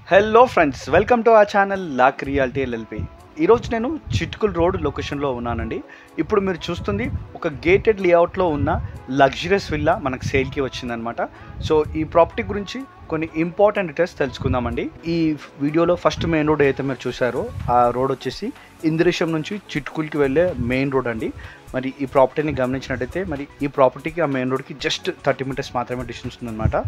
hello friends welcome to ఆ channel Lock Reality LLP ఈరోజు నేను చిట్కుల్ రోడ్ లొకేషన్లో ఉన్నానండి ఇప్పుడు మీరు చూస్తుంది ఒక గేటెడ్ లేఅవుట్లో ఉన్న లగ్జరియస్ విల్లా మనకు సేల్కి వచ్చిందనమాట సో ఈ ప్రాపర్టీ గురించి కొన్ని ఇంపార్టెంట్ డీటెయిల్స్ తెలుసుకుందామండి ఈ వీడియోలో ఫస్ట్ మెయిన్ రోడ్ అయితే మీరు చూసారో ఆ రోడ్ వచ్చేసి ఇంద్రేశం నుంచి చిట్కుల్కి వెళ్ళే మెయిన్ రోడ్ అండి మరి ఈ ప్రాపర్టీని గమనించినట్టయితే మరి ఈ ప్రాపర్టీకి ఆ మెయిన్ రోడ్కి జస్ట్ థర్టీ మీటర్స్ మాత్రమే డిస్టెన్స్ ఉందన్నమాట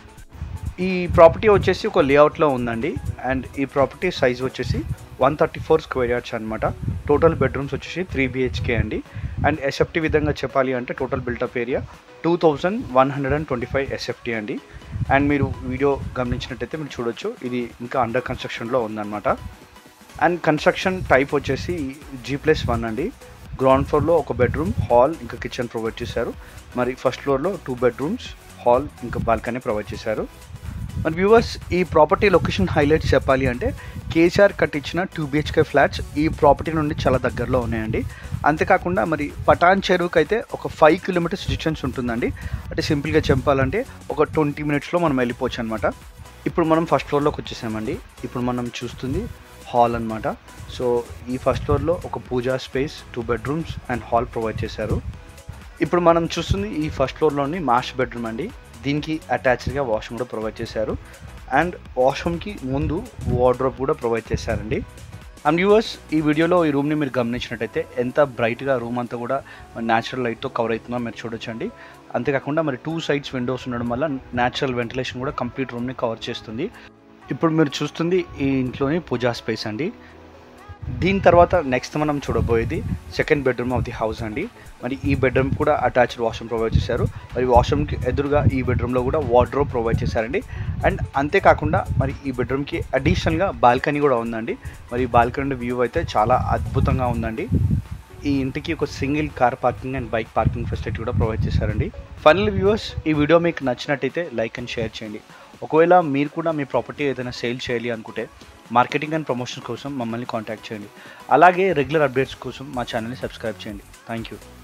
ఈ ప్రాపర్టీ వచ్చేసి ఒక లేఅవుట్లో ఉందండి అండ్ ఈ ప్రాపర్టీ సైజ్ వచ్చేసి one thirty four square yards అనమాట టోటల్ బెడ్రూమ్స్ వచ్చేసి త్రీ బిహెచ్కే అండి అండ్ ఎస్ఎఫ్టీ విధంగా చెప్పాలి అంటే total built up area two thousand one hundred and twenty five SFT అండి అండ్ మీరు వీడియో గమనించినట్టయితే మీరు చూడొచ్చు ఇది ఇంకా అండర్ కన్స్ట్రక్షన్లో ఉందన్నమాట అండ్ కన్స్ట్రక్షన్ టైప్ వచ్చేసి జీ ప్లస్ వన్ అండి గ్రౌండ్ ఫ్లోర్లో ఒక బెడ్రూమ్ హాల్ ఇంకా కిచెన్ ప్రొవైడ్ చేశారు మరి ఫస్ట్ ఫ్లోర్లో టూ బెడ్రూమ్స్ హాల్ ఇంకా బాల్కనీ ప్రొవైడ్ చేశారు మరి వ్యూవర్స్ ఈ ప్రాపర్టీ లొకేషన్ హైలైట్స్ చెప్పాలి అంటే కేసీఆర్ కట్టించిన టూ బిహెచ్కే ఫ్లాట్స్ ఈ ప్రాపర్టీ నుండి చాలా దగ్గరలో ఉన్నాయండి అంతేకాకుండా మరి పటాన్ చెరువుకి అయితే ఒక ఫైవ్ కిలోమీటర్స్ డిస్టెన్స్ ఉంటుందండి అంటే సింపుల్గా చెప్పాలంటే ఒక ట్వంటీ మినిట్స్లో మనం వెళ్ళిపోవచ్చు అనమాట ఇప్పుడు మనం ఫస్ట్ ఫ్లోర్లోకి వచ్చేసామండి ఇప్పుడు మనం చూస్తుంది హాల్ అనమాట సో ఈ ఫస్ట్ ఫ్లోర్లో ఒక puja space two bedrooms and hall provide చేశారు ఇప్పుడు మనం చూస్తుంది ఈ ఫస్ట్ ఫ్లోర్లోని మాస్టర్ బెడ్రూమ్ అండి దీనికి అటాచ్డ్గా వాష్రూమ్ కూడా ప్రొవైడ్ చేశారు అండ్ వాష్రూమ్కి ముందు వార్డ్రోబ్ కూడా ప్రొవైడ్ చేశారండి అండ్ వ్యూవర్స్ ఈ వీడియోలో ఈ రూమ్ని మీరు గమనించినట్టయితే ఎంత బ్రైట్గా రూమ్ అంతా కూడా న్యాచురల్ లైట్తో కవర్ అవుతుందో మీరు చూడొచ్చండి అంతేకాకుండా మరి టూ సైడ్స్ విండోస్ ఉండడం వల్ల న్యాచురల్ వెంటిలేషన్ కూడా కంప్లీట్ రూమ్ని కవర్ చేస్తుంది ఇప్పుడు మీరు చూస్తుంది ఈ ఇంట్లోని పూజా స్పేస్ అండి దీని తర్వాత నెక్స్ట్ మనం చూడబోయేది second bedroom of the house అండి మరి ఈ బెడ్రూమ్ కూడా అటాచ్డ్ వాష్రూమ్ ప్రొవైడ్ చేశారు మరి వాష్రూమ్కి ఎదురుగా ఈ బెడ్రూమ్లో కూడా వార్డ్రోబ్ ప్రొవైడ్ చేశారండి అండ్ అంతేకాకుండా మరి ఈ బెడ్రూమ్కి అడిషనల్గా బాల్కనీ కూడా ఉందండి మరి బాల్కనీ వ్యూ అయితే చాలా అద్భుతంగా ఉందండి ఈ ఇంటికి ఒక single car parking and bike parking facility కూడా ప్రొవైడ్ చేశారండి ఫైనల్ వ్యూవర్స్ ఈ వీడియో మీకు నచ్చినట్టయితే లైక్ అండ్ షేర్ చేయండి ఒకవేళ మీరు కూడా మీ ప్రాపర్టీ ఏదైనా సేల్ చేయాలి అనుకుంటే మార్కెటింగ్ అండ్ ప్రమోషన్ కోసం మమ్మల్ని కాంటాక్ట్ చేయండి అలాగే రెగ్యులర్ అప్డేట్స్ కోసం మా ఛానల్ని సబ్స్క్రైబ్ చేయండి థ్యాంక్ యూ